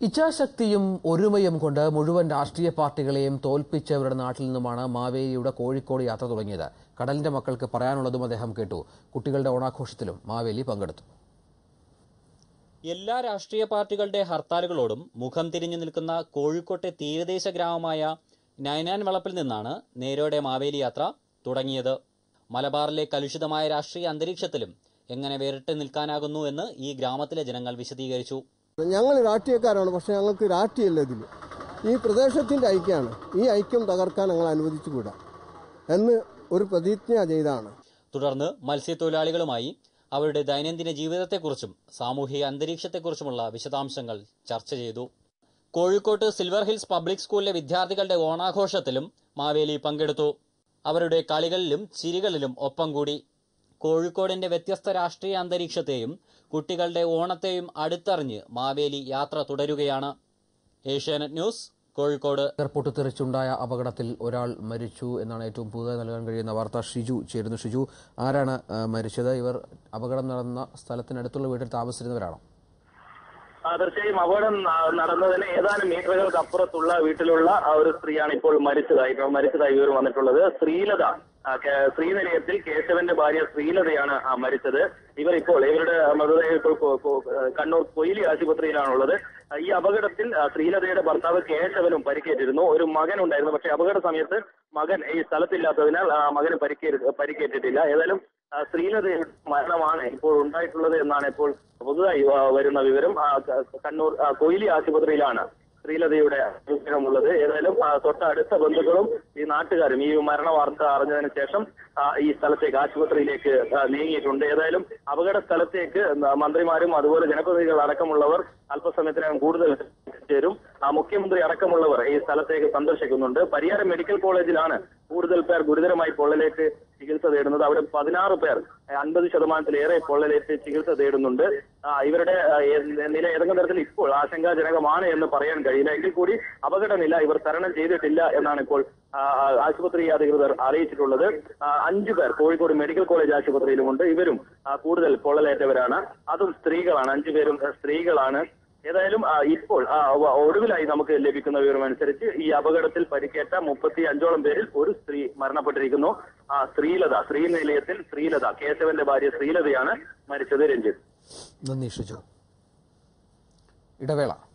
ഇച്ഛാശക്തിയും ഒരുമയും കൊണ്ട് മുഴുവൻ രാഷ്ട്രീയ പാർട്ടികളെയും തോൽപ്പിച്ചവരുടെ നാട്ടിൽ നിന്നുമാണ് മാവേലിയുടെ കോഴിക്കോട് യാത്ര തുടങ്ങിയത് കടലിന്റെ മക്കൾക്ക് പറയാനുള്ളതും അദ്ദേഹം കേട്ടു കുട്ടികളുടെ ഓണാഘോഷത്തിലും മാവേലി പങ്കെടുത്തു എല്ലാ രാഷ്ട്രീയ പാർട്ടികളുടെ ഹർത്താലുകളോടും മുഖം തിരിഞ്ഞു നിൽക്കുന്ന കോഴിക്കോട്ടെ തീരദേശ ഗ്രാമമായ നൈനാൻ വളപ്പിൽ നിന്നാണ് നേരോടെ മാവേലി യാത്ര തുടങ്ങിയത് മലബാറിലെ കലുഷിതമായ രാഷ്ട്രീയ അന്തരീക്ഷത്തിലും എങ്ങനെ വേറിട്ട് നിൽക്കാനാകുന്നു എന്ന് ഈ ഗ്രാമത്തിലെ ജനങ്ങൾ വിശദീകരിച്ചു ഞങ്ങൾ രാഷ്ട്രീയക്കാരാണ് പക്ഷെ ഞങ്ങൾക്ക് രാഷ്ട്രീയമല്ല ഇതിൽ ഈ പ്രദേശത്തിൻ്റെ ഐക്യമാണ് ഈ ഐക്യം തകർക്കാൻ ഞങ്ങൾ അനുവദിച്ചുകൂടാ എന്ന് ഒരു പ്രതിജ്ഞ ചെയ്താണ് തുടർന്ന് മത്സ്യത്തൊഴിലാളികളുമായി അവരുടെ ദൈനംദിന ജീവിതത്തെക്കുറിച്ചും സാമൂഹിക അന്തരീക്ഷത്തെക്കുറിച്ചുമുള്ള വിശദാംശങ്ങൾ ചർച്ച ചെയ്തു കോഴിക്കോട്ട് സിൽവർ ഹിൽസ് പബ്ലിക് സ്കൂളിലെ വിദ്യാർത്ഥികളുടെ ഓണാഘോഷത്തിലും മാവേലി പങ്കെടുത്തു അവരുടെ കളികളിലും ചിരികളിലും ഒപ്പം കൂടി കോഴിക്കോടിന്റെ വ്യത്യസ്ത രാഷ്ട്രീയ അന്തരീക്ഷത്തെയും കുട്ടികളുടെ ഓണത്തെയും അടുത്തറിഞ്ഞ് മാവേലി യാത്ര തുടരുകയാണ് ഏഷ്യാനെറ്റ് ന്യൂസ് കോഴിക്കോട് എയർപോർട്ട് തെറിച്ചുണ്ടായ അപകടത്തിൽ ഒരാൾ മരിച്ചു എന്നാണ് ഏറ്റവും പുതുതായി നൽകാൻ കഴിയുന്ന വാർത്ത ഷിജു ചേരുന്നു ഷിജു ആരാണ് ആ, മരിച്ചത് ഇവർ അപകടം നടന്ന സ്ഥലത്തിനടുത്തുള്ള വീട്ടിൽ താമസിച്ചിരുന്നവരാണോ ആ, തീർച്ചയായും അപകടം ന- നടന്നതിന് ഏതാനും മീറ്ററുകൾക്ക് അപ്പുറത്തുള്ള വീട്ടിലുള്ള ആ ഒരു സ്ത്രീയാണ് ഇപ്പോൾ മരിച്ചതായി ഇപ്പോൾ മരിച്ചതായി വിവരം വന്നിട്ടുള്ളത് ശ്രീലത ആ, കേ- ശ്രീനിലയത്തിൽ കേശവന്റെ ഭാര്യ ശ്രീലതയാണ് ആ, മരിച്ചത് ഇവർ ഇപ്പോൾ ഇവരുടെ മൃതദേഹം ഇപ്പോൾ കൊ- കൊ- കണ്ണൂർ കൊയിലി ആശുപത്രിയിലാണുള്ളത് ആ, ഈ അപകടത്തിൽ ആ, ശ്രീലതയുടെ ഭർത്താവ് കേശവനും പരിക്കേറ്റിരുന്നു ഒരു മകൻ ഉണ്ടായിരുന്നു പക്ഷേ അപകട സമയത്ത് മകൻ ഈ സ്ഥലത്തില്ലാത്തതിനാൽ ആ, മകന് പരിക്കേ പരിക്കേറ്റിട്ടില്ല ഏതായാലും ആ, ശ്രീലതയുടെ മരണമാണ് ഇപ്പോൾ ഉണ്ടായിട്ടുള്ളത് എന്നാണ് ഇപ്പോൾ പുതുതായി ആ, വരുന്ന വിവരം ആ, ക- കണ്ണൂർ ആ, കൊയിലി ആശുപത്രിയിലാണ് ശ്രീലതയുടെ വിവരമുള്ളത് ഏതായാലും ആ, തൊട്ടടുത്ത ബന്ധുക്കളും ഈ നാട്ടുകാരും ഈ മരണ വാർത്ത അറിഞ്ഞതിന് ശേഷം ആ, ഈ സ്ഥലത്തേക്ക് ആശുപത്രിയിലേക്ക് ആ, നീങ്ങിയിട്ടുണ്ട് ഏതായാലും അപകട സ്ഥലത്തേക്ക് ന- മന്ത്രിമാരും അതുപോലെ ജനപ്രതിനിധികൾ അടക്കമുള്ളവർ അല്പസമയത്തിനകം കൂടുതൽ ചേരും ആ മുഖ്യമന്ത്രി അടക്കമുള്ളവർ ഈ സ്ഥലത്തേക്ക് സന്ദർശിക്കുന്നുണ്ട് പരിയാരം മെഡിക്കൽ കോളേജിലാണ് കൂടുതൽ പേർ ഗുരുതരമായി പൊള്ളലേറ്റ് ചികിത്സ തേടുന്നത് അവിടെ പതിനാറ് പേർ അൻപത് ശതമാനത്തിലേറെ പൊള്ളലേറ്റ് ചികിത്സ തേടുന്നുണ്ട് ആ, ഇവരുടെ ആ, ഏ- നില ഏതെങ്കിലും തരത്തിൽ ഇപ്പോൾ ആശങ്കാജനകമാണ് എന്ന് പറയാൻ കഴിയില്ല എങ്കിൽ കൂടി അപകടനില ഇവർ തരണം ചെയ്തിട്ടില്ല എന്നാണ് ഇപ്പോൾ ആ, ആ, ആശുപത്രി അധികൃതർ അറിയിച്ചിട്ടുള്ളത് ആ, അഞ്ചു പേർ കോഴിക്കോട് മെഡിക്കൽ കോളേജ് ആശുപത്രിയിലുമുണ്ട് ഇവരും ആ, കൂടുതൽ പൊള്ളലേറ്റവരാണ് അതും സ്ത്രീകളാണ് അഞ്ചു പേരും ആ, സ്ത്രീകളാണ് ഏതായാലും ആ, ഇപ്പോൾ ആ, ഒ- ഒടുവിലായി നമുക്ക് ലഭിക്കുന്ന വിവരം അനുസരിച്ച് ഈ അപകടത്തിൽ പരിക്കേറ്റ മുപ്പത്തി അഞ്ചോളം പേരിൽ ഒരു സ്ത്രീ മരണപ്പെട്ടിരിക്കുന്നു ആ ശ്രീലത ശ്രീനിലയത്തിൽ ശ്രീലത കേശവന്റെ ഭാര്യ ശ്രീലതയാണ് മരിച്ചത് രഞ്ജിത്ത് നന്ദി ഷിജു ഇടവേള